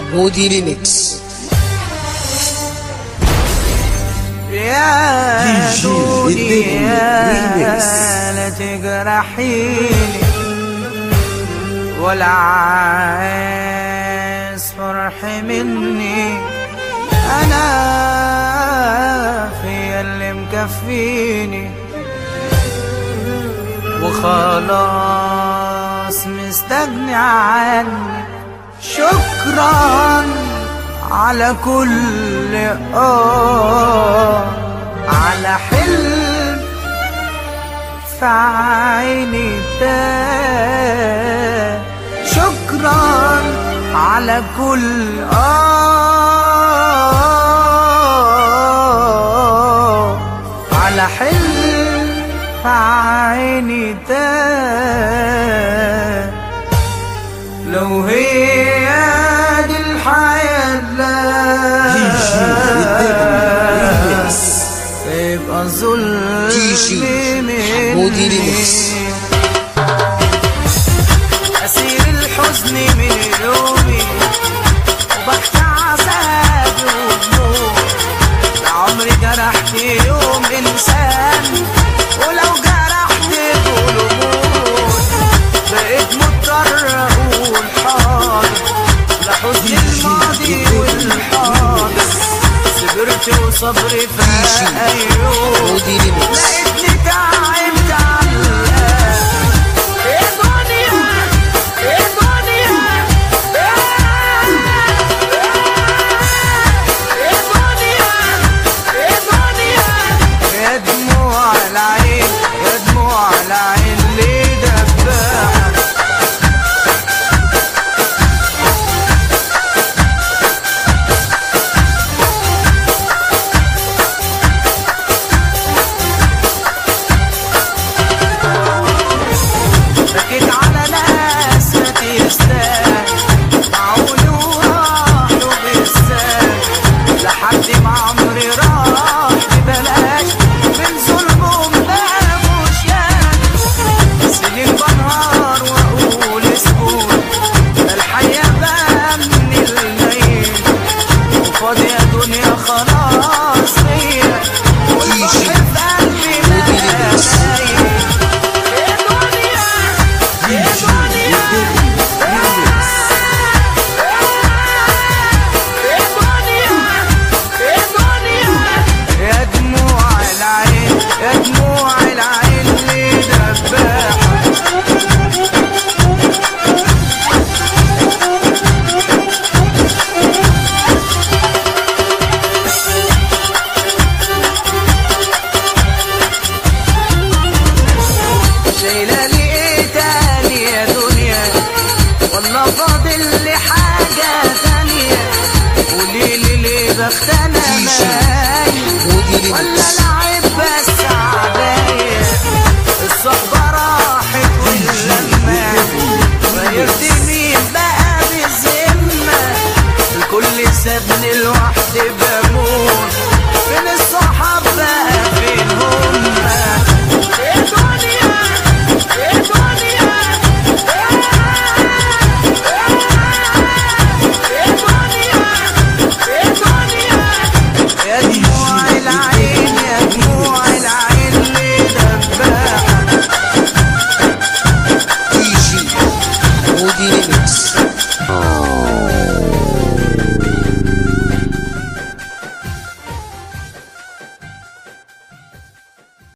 حمودي ريميكس يا دي جي الدنيا دنيا ريميكس. لا تجرحيني ولا عايز فرح مني انا في اللي مكفيني وخلاص مستغني عني شكرا على كل اه على حلم في عيني تاه شكرا على كل اه على حلم في عيني تاه لو هي دي الحياة دي جي الدنيا لا ريميكس يبقى ظلم دي جي حمودي ريميكس. أسير الحزن من يومي وبخشى عذابي وهمومي لعمري جرحت يوم إنسان ولو جرحت طول موت بقيت مضطر أقول حاضر لحزن الماضي والحاضر صبرت وصبري فاق أيوم حمودي ريميكس لقيتني تعبت علقان يا دنيا يا دنيا يا دنيا يا دنيا يا دموع العين يا دموع العين ليه دباها بكيت على ناس ما تستاهل معقول وراحوا بالسهل لحد ما عمري راح ببلاش من ظلمهم بقى مش سنين بنهار واقول سكون ده الحياة بقى من الميت وفاضية دنيا خلاص هي والبحر في قلبي بقى نايم يا دنيا يا دنيا يا دموع العين يا دموع العين اللي دباحة شايلة لي ايه تاني يا دنيا والله فاضل لي حاجة تانية قولي لي ليه بختنا دي جي مايل حمودي ولا ريميكس لا